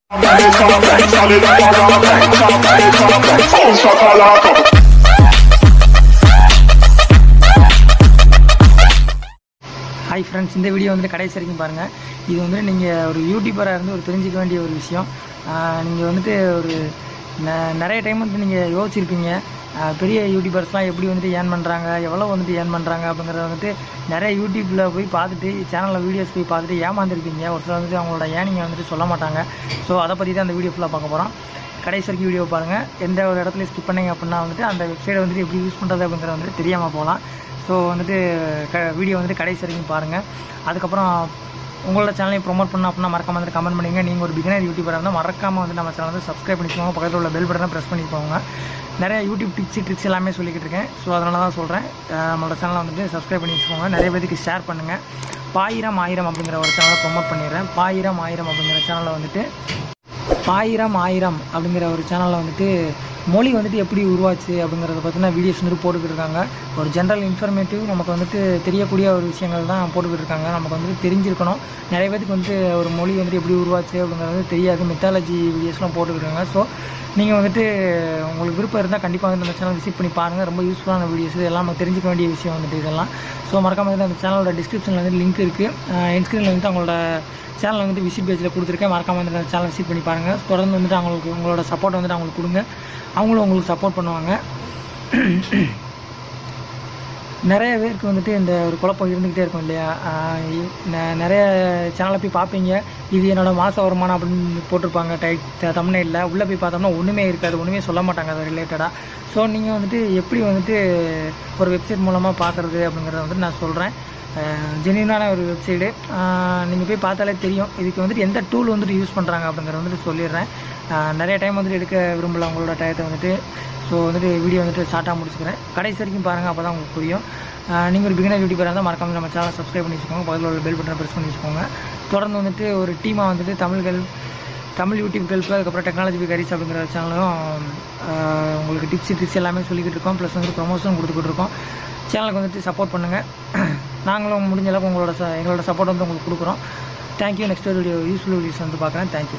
hi friends இந்த video வந்து கடைசி வரைக்கும் பாருங்கள் இது வந்து நீங்கள் ஒரு யூடியூபராக இருந்து ஒரு தெரிஞ்சிக்க வேண்டிய ஒரு விஷயம் நீங்கள் வந்துட்டு ஒரு ந- நிறைய டைம் வந்து நீங்கள் யோசிச்சிருப்பீங்க ஆஹ் பெரிய யூடியூபர்ஸ்லாம் எப்படி வந்துட்டு ஏர்ன் பண்ணுறாங்க எவ்வளோ வந்துட்டு ஏர்ன் பண்ணுறாங்க அப்படிங்கிறத வந்துட்டு நிறைய யூடியூப்பில் போய் பார்த்துட்டு சேனலில் வீடியோஸ் போய் பார்த்துட்டு ஏமாந்துருப்பீங்க ஒரு சிலர் வந்துட்டு அவங்களோட ஏர்னிங்கை வந்துட்டு சொல்ல மாட்டாங்க ஸோ அதை பற்றி தான் அந்த வீடியோ ஃபுல்லாக பார்க்க போகிறோம் கடைசி வரைக்கும் வீடியோ பாருங்கள் எந்த ஒரு இடத்துல ஸ்கிப் பண்ணீங்க அப்படின்னா வந்துட்டு அந்த வெப்சைட்டை வந்துட்டு எப்படி யூஸ் பண்ணுறது அப்படிங்கிறது வந்துட்டு தெரியாமல் போகலாம் ஸோ வந்துட்டு க வீடியோ வந்துட்டு கடைசி வரைக்கும் பாருங்கள் அதுக்கப்புறம் உங்களோட சேனலையும் ப்ரோமோட் பண்ண அப்படின்னா மறக்காம வந்து கமெண்ட் பண்ணுங்க நீங்கள் ஒரு பிகினர் யூடியூபராக இருந்தால் மறக்காம வந்து நம்ம சேனல் வந்து சப்ஸ்கிரைப் பண்ணிக்கோங்க பக்கத்தில் உள்ள பெல் பட்டனை ப்ரெஸ் பண்ணிக்கோங்க நிறைய யூடியூப் டிப்ஸ் ட்ரிக்ஸ் எல்லாமே சொல்லிக்கிட்டு இருக்கேன் ஸோ அதனால தான் சொல்கிறேன் நம்மளோட சேனலை வந்துட்டு சப்ஸ்கிரைப் பண்ணி வச்சுக்கோங்க நிறைய பேருக்கு ஷேர் பண்ணுங்கள் பாயிரம் ஆயிரம் அப்படிங்கிற ஒரு சேனலை ப்ரோமோட் பண்ணிடுறேன் பாயிரம் ஆயிரம் அப்படிங்கிற சேனலில் வந்துட்டு ஆயிரம் ஆயிரம் அப்படிங்கிற ஒரு சேனலில் வந்துட்டு மொழி வந்துட்டு எப்படி உருவாச்சு அப்படிங்கிறத பற்றின வீடியோஸ் வந்துட்டு போட்டுக்கிட்டு இருக்காங்க ஒரு ஜென்ரல் இன்ஃபர்மேட்டிவ் நமக்கு வந்துட்டு தெரியக்கூடிய ஒரு விஷயங்கள் தான் போட்டுக்கிட்டு இருக்காங்க நமக்கு வந்துட்டு தெரிஞ்சிருக்கணும் நிறைய பேருக்கு வந்துட்டு ஒரு மொழி வந்துட்டு எப்படி உருவாச்சு அப்படிங்கிறது வந்து தெரியாது மெத்தாலஜி வீடியோஸ்லாம் போட்டுக்கிட்டு இருக்காங்க ஸோ நீங்கள் வந்துட்டு உங்களுக்கு விருப்பம் இருந்தால் கண்டிப்பாக வந்து அந்த சேனல் விசிட் பண்ணி பாருங்கள் ரொம்ப யூஸ்ஃபுல்லான வீடியோஸ் இதெல்லாம் நம்ம தெரிஞ்சுக்க வேண்டிய விஷயம் வந்துட்டு இதெல்லாம் ஸோ மறக்காம வந்து அந்த சேனலோட டிஸ்கிரிப்ஷனில் வந்து லிங்க் இருக்குது இன்ஸ்கிரீனில் வந்துட்டு அவங்களோட சேனல் வந்துட்டு விசிட் பேஜில் கொடுத்துருக்கேன் மறக்காம வந்து அந்த சேனல் விசிட் பண்ணி பாருங்கள் தொடர்ந்து வந்துட்டு அவங்களுக்கு உங்களோட சப்போர்ட் வந்துட்டு அவங்களுக்கு கொடுங்க அவங்களும் உங்களுக்கு சப்போர்ட் பண்ணுவாங்க நிறைய பேருக்கு வந்துட்டு இந்த ஒரு குழப்பம் இருந்துக்கிட்டே இருக்கும் இல்லையா ஆஹ் இ- நெ- நிறைய சேனலை போய் பார்ப்பீங்க இது என்னோட மாத வருமானம் அப்படின்னு போட்டிருப்பாங்க டைட் தமிழ்நில உள்ளே போய் பார்த்தோம்னா ஒன்றுமே இருக்காது ஒன்றுமே சொல்ல மாட்டாங்க அது ரிலேட்டடாக ஸோ நீங்கள் வந்துட்டு எப்படி வந்துட்டு ஒரு வெப்சைட் மூலமாக பார்க்குறது அப்படிங்கிறத வந்துட்டு நான் சொல்கிறேன் ஜென்யூனான ஒரு வெப்சைடு நீங்கள் போய் பார்த்தாலே தெரியும் இதுக்கு வந்துட்டு எந்த டூல் வந்துட்டு யூஸ் பண்ணுறாங்க அப்படிங்கிறத வந்துட்டு சொல்லிடுறேன் ஆஹ் நிறைய டைம் வந்துட்டு எடுக்க விரும்பல உங்களோட டயத்தை வந்துட்டு ஸோ வந்துட்டு வீடியோ வந்துட்டு ஷார்ட்டாக முடிச்சுக்கிறேன் கடைசி வரைக்கும் பாருங்கள் அப்போ தான் உங்களுக்கு புரியும் நீங்கள் ஒரு பிகினர் யூடியூபராக இருந்தால் மறக்காம நம்ம சேனலை சப்ஸ்கிரைப் பண்ணி வச்சுக்கோங்க பக்கத்தில் உள்ள பெல் பட்டனை ப்ரெஸ் பண்ணி வச்சுக்கோங்க தொடர்ந்து வந்துட்டு ஒரு டீமாக வந்துட்டு தமிழ்கள் தமிழ் யூடியூப் ஹெல்ப் அதுக்கப்புறம் டெக்னாலஜி பி கரிஸ் அப்படிங்கிற சேனலும் ஆஹ் உங்களுக்கு டிப்ஸ் டிப்ஸ் எல்லாமே சொல்லிக்கிட்டு இருக்கோம் ப்ளஸ் வந்துட்டு ப்ரொமோஷன் கொடுத்துக்கிட்டு இருக்கோம் சேனலுக்கு வந்துட்டு சப்போர்ட் பண்ணுங்கள் நாங்களும் முடிஞ்ச அளவுக்கு உங்களோட ச- எங்களோட சப்போர்ட் வந்து உங்களுக்கு கொடுக்குறோம் thank you next video useful videos வந்து பார்க்குறேன் தேங்க்யூ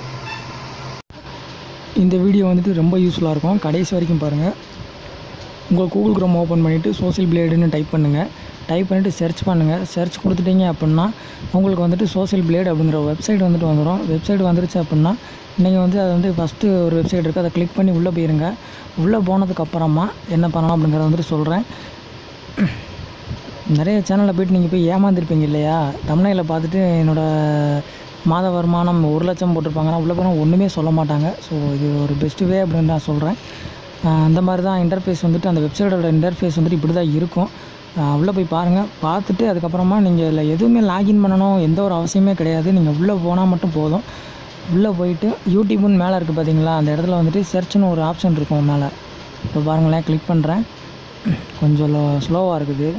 இந்த வீடியோ வந்துட்டு ரொம்ப யூஸ்ஃபுல்லாக இருக்கும் கடைசி வரைக்கும் பாருங்கள் உங்கள் கூகுள் க்ரோம் ஓப்பன் பண்ணிவிட்டு சோஷியல் பிளேடுன்னு டைப் பண்ணுங்கள் டைப் பண்ணிவிட்டு சர்ச் பண்ணுங்கள் சர்ச் கொடுத்துட்டீங்க அப்படின்னா உங்களுக்கு வந்துட்டு சோஷியல் பிளேட் அப்படிங்கிற வெப்சைட் வந்துட்டு வந்துடும் வெப்சைட் வந்துருச்சு அப்படின்னா நீங்கள் வந்து அது வந்து ஃபஸ்ட்டு ஒரு வெப்சைட் இருக்குது அதை கிளிக் பண்ணி உள்ளே போயிருங்க உள்ளே போனதுக்கப்புறமா என்ன பண்ணலாம் அப்படிங்கிறத வந்துட்டு சொல்கிறேன் நிறைய சேனலில் போயிட்டு நீங்கள் போய் ஏமாந்துருப்பீங்க இல்லையா தமிழ்நாட்டில் பார்த்துட்டு என்னோடய மாத வருமானம் ஒரு லட்சம் போட்டிருப்பாங்கன்னா உள்ளே போனால் ஒன்றுமே சொல்ல மாட்டாங்க ஸோ இது ஒரு பெஸ்ட் வே அப்படின்னு நான் சொல்கிறேன் அந்த மாதிரி தான் இன்டர்ஃபேஸ் வந்துட்டு அந்த வெப்சைட்டோட இன்டர்ஃபேஸ் வந்துட்டு இப்படி தான் இருக்கும் உள்ளே போய் பாருங்கள் பார்த்துட்டு அதுக்கப்புறமா நீங்கள் இதில் எதுவுமே லாகின் பண்ணணும் எந்த ஒரு அவசியமே கிடையாது நீங்கள் உள்ளே போனால் மட்டும் போதும் உள்ளே போயிட்டு யூடியூப்னு மேலே இருக்குது பார்த்தீங்களா அந்த இடத்துல வந்துட்டு சர்ச்னு ஒரு ஆப்ஷன் இருக்கும் மேலே இப்போ பாருங்களேன் கிளிக் பண்ணுறேன் கொஞ்சம் ஸ்லோவாக இருக்குது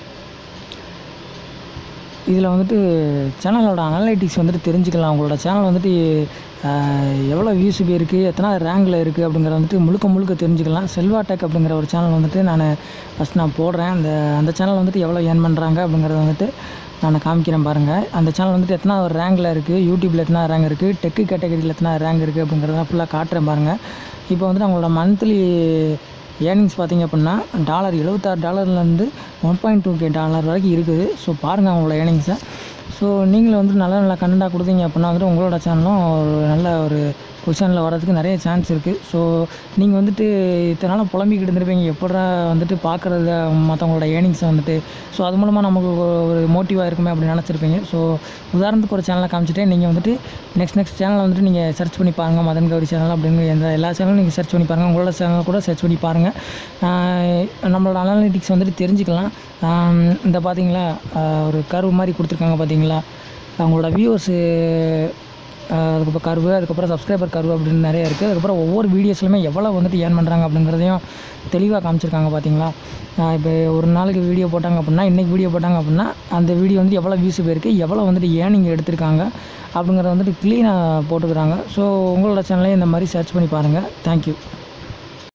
இதில் வந்துட்டு சேனலோட அனலைட்டிக்ஸ் வந்துட்டு தெரிஞ்சுக்கலாம் உங்களோட சேனல் வந்துட்டு ஆஹ், எவ்வளோ வியூஸ் போயிருக்கு எத்தனை ரேங்கில் இருக்குது அப்படிங்கிறத வந்துட்டு முழுக்க முழுக்க தெரிஞ்சுக்கலாம் செல்வா டெக் அப்படிங்கிற ஒரு சேனல் வந்துட்டு நான் ஃபஸ்ட் நான் போடுறேன் அந்த அந்த சேனல் வந்துட்டு எவ்வளோ ஏர்ன் பண்ணுறாங்க அப்படிங்கிறத வந்துட்டு நான் காமிக்கிறேன் பாருங்கள் அந்த சேனல் வந்துட்டு எத்தனை ஒரு ரேங்கில் இருக்குது யூடியூப்பில் எத்தனை ரேங்க் இருக்குது டெக்கு கேட்டகரியில் எத்தனை ரேங்க் இருக்குது அப்படிங்கிறத ஃபுல்லாக காட்டுறேன் பாருங்கள் இப்போ வந்துட்டு அவங்களோட மந்த்லி ஏர்னிங்ஸ் பார்த்தீங்க அப்படின்னா டாலர் எழுபத்தாறு டாலர்லேருந்து one point two K dollar வரைக்கும் இருக்குது ஸோ பாருங்கள் அவங்களோட ஏர்னிங்ஸை ஸோ நீங்களும் வந்து நல்ல நல்ல கண்டென்ட்டாக கொடுத்தீங்க அப்படின்னா வந்துட்டு உங்களோட சேனலும் ஒரு நல்ல ஒரு பொசிஷனில் வரதுக்கு நிறைய சான்ஸ் இருக்குது ஸோ நீங்கள் வந்துட்டு இத்தனை நாளாக புலம்பிக்கிட்டு இருந்திருப்பீங்க எப்படா வந்துட்டு பார்க்குறத மற்றவங்களோட ஏர்னிங்ஸை வந்துட்டு ஸோ அது மூலமாக நமக்கு ஒரு- ஒரு மோட்டிவாக இருக்குமே அப்படின்னு நினச்சிருப்பீங்க ஸோ உதாரணத்துக்கு ஒரு சேனலை காமிச்சிட்டே நீங்கள் வந்துட்டு நெக்ஸ்ட் நெக்ஸ்ட் சேனலை வந்துட்டு நீங்கள் சர்ச் பண்ணி பாருங்கள் மதன் கௌரி சேனல் அப்படின்னு எந்த எல்லா சேனலும் நீங்கள் சர்ச் பண்ணி பாருங்கள் உங்களோட சேனல் கூட சர்ச் பண்ணி பாருங்கள் ஆஹ் நம்மளோட அனாலிட்டிக்ஸ் வந்துட்டு தெரிஞ்சுக்கலாம் ஆஹ் இந்த பார்த்தீங்களா ஆஹ் ஒரு கர்வ் மாதிரி கொடுத்துருக்காங்க பார்த்தீங்களா அவங்களோட வியூவர்ஸு அதுக்கப்புறம் கர்வு அதுக்கப்புறம் சப்ஸ்கிரைபர் கர்வு அப்படின்னு நிறைய இருக்குது அதுக்கப்புறம் ஒவ்வொரு வீடியோஸ்லையுமே எவ்வளோ வந்துட்டு ஏர்ன் பண்ணுறாங்க அப்படிங்கிறதையும் தெளிவாக காமிச்சிருக்காங்க பார்த்தீங்களா இப்போ ஒரு நாளைக்கு வீடியோ போட்டாங்க அப்படின்னா இன்றைக்கி வீடியோ போட்டாங்க அப்படின்னா அந்த வீடியோ வந்து எவ்வளோ வியூஸ் போயிருக்கு எவ்வளோ வந்துட்டு ஏர்னிங் எடுத்திருக்காங்க அப்படிங்கிறத வந்துட்டு க்ளீனாக போட்டுக்கிறாங்க ஸோ உங்களோட சேனலையும் இந்த மாதிரி சர்ச் பண்ணி பாருங்கள் தேங்க்யூ